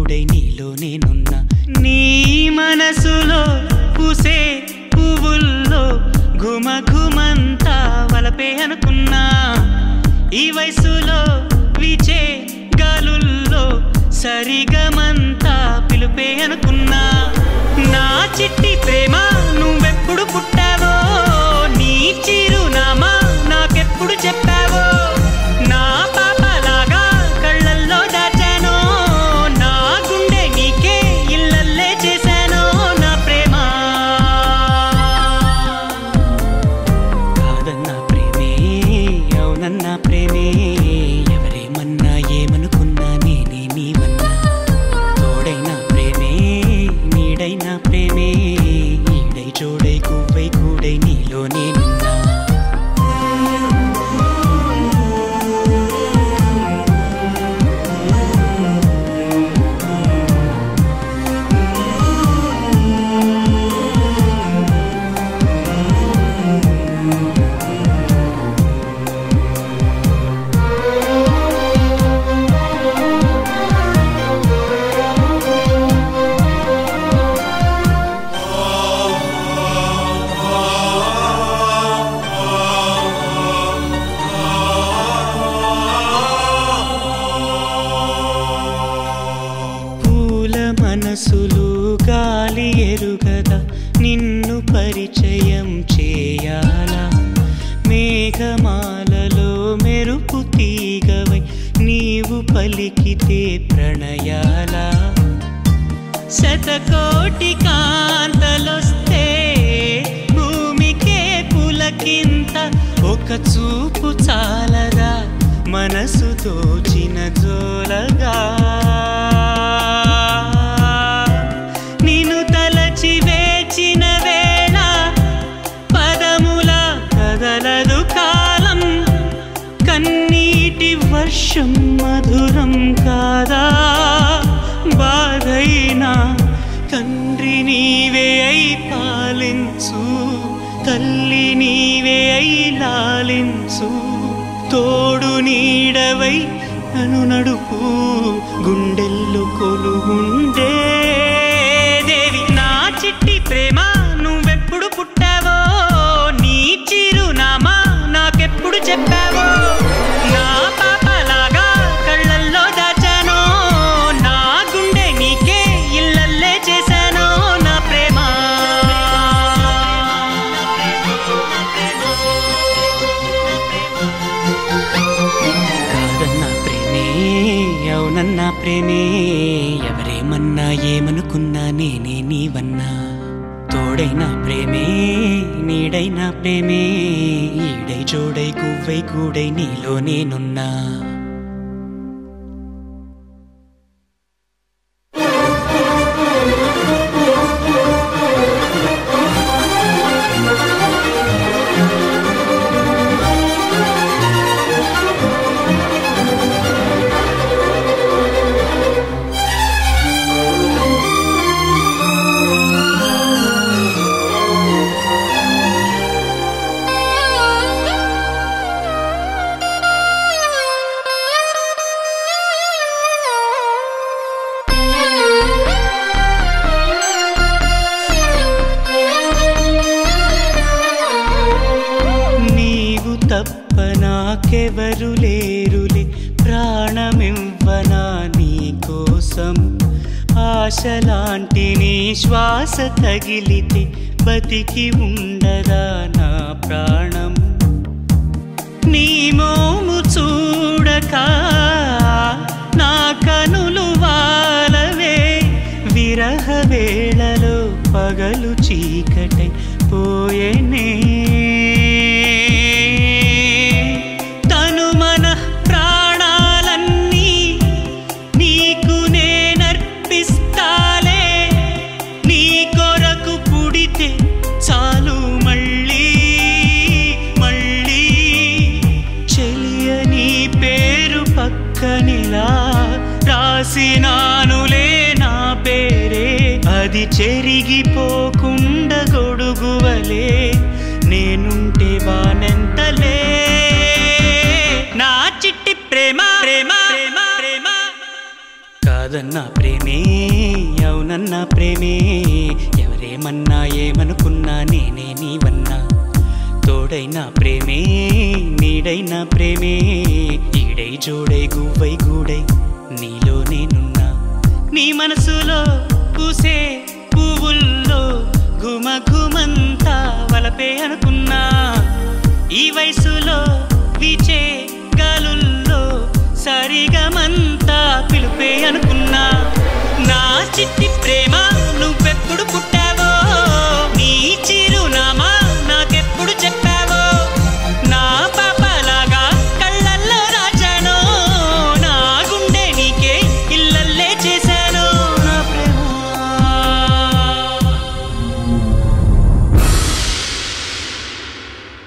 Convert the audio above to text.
కూడై నీలో నేనున్నా నీ మనసులో పూసే పువ్వుల్లో ఘుమ ఘుమంతా వలపే అనుకున్నా ఈ వయసులో విచే గాలుల్లో సరిగమంతా పిలుపే అనుకున్నా నా చిట్టి ప్రేమ నువ్వెప్పుడు పుట్టావో నీ చిరునామా నాకెప్పుడు చెప్పావో నా పాపలాగా కళ్ళల్లో దాచానో నా గుండె నీకే ఇల్లల్లే చేశానో నా ప్రేమ కాదన్న ప్రేమే అవునన్న ప్రేమే ఎవరేమన్నా ఏమనుకున్నా నేనే నీవన్నా తోడైన ప్రేమే నీడైన ప్రేమే ఈడై చూడై గువ్వై కూడై నీలో నేనున్నా పూల మనసులు గాలి ఎరుగదా నిన్ను పరిచయం చేయాలా మేఘమాలలో మెరుపు తీగవై నీవు పలికితే ప్రణయాలా శతకోటి కాంతలొస్తే భూమికే పులకింత ఒక చూపు చాలదా మనసు తోచిన జోలగా నిన్ను తలచి వేచిన వేళ పదముల కదలదు కాలం కన్నీటి వర్షం మధురం కాదా బాధైనా తండ్రి నీవే అయి పాలించు తల్లి నీవే అయి లాలించు తోడు నీడవై నన్ను నడుపు గుండెల్లో కొలుగుండే దేవి నా చిట్టి ప్రేమ నువ్వెప్పుడు పుట్టావో నీ చిరునామా నాకెప్పుడు చెప్పావో నా పాపలాగా కళ్ళల్లో దాచానో నా గుండె నీకే ఇల్లల్లే చేశానో నా ప్రేమ కాదన్న ప్రేమే అవునన్న ప్రేమే ఎవరేమన్నా ఏమనుకున్నా నేనే నీవన్నా తోడైన ప్రేమే నీడైన ప్రేమే ఈడై జోడై గువ్వై కూడై నీలో నేనున్నా నీవు తప్ప నాకెవరు లేరులే ప్రాణమివ్వనా నీ కోసం ఆశలాంటి నీ శ్వాస తగిలితే బతికి ఉండదా నా ప్రాణం నీ మోము చూడక నా కనులు వాలవే విరహ వేళలో పగలు చీకటై పోయేనే తను మన ప్రాణాలన్నీ నీకు నేనర్పిస్తాలే నీ కొరకు పుడితే చాలు మళ్ళీ మళ్ళీ చెలియ నీ పేరు పక్కనిలా రాసినానులే నా పేరే అది చెరిగిపోకుండా గొడుగువలే నేనుంటే వానెంతలే నా చిట్టి ప్రేమ ప్రేమ ప్రేమ ప్రేమ కాదన్న కాదన్నా ప్రేమే అవునన్నా ప్రేమే ఎవరేమన్నా ఏమనుకున్నా నేనే నీవన్నా తోడైన ప్రేమే నీడైన ప్రేమే ఈడై జోడై గువ్వై గూడై నీలో నేనున్నా నీ మనసులో పూసే పువ్వుల్లో ఘుమ ఘుమంతా వలపే అనుకున్నా ఈ వయసులో వీచే గాలుల్లో సరిగమంతా పిలుపే అనుకున్నా నా చిట్టి ప్రేమ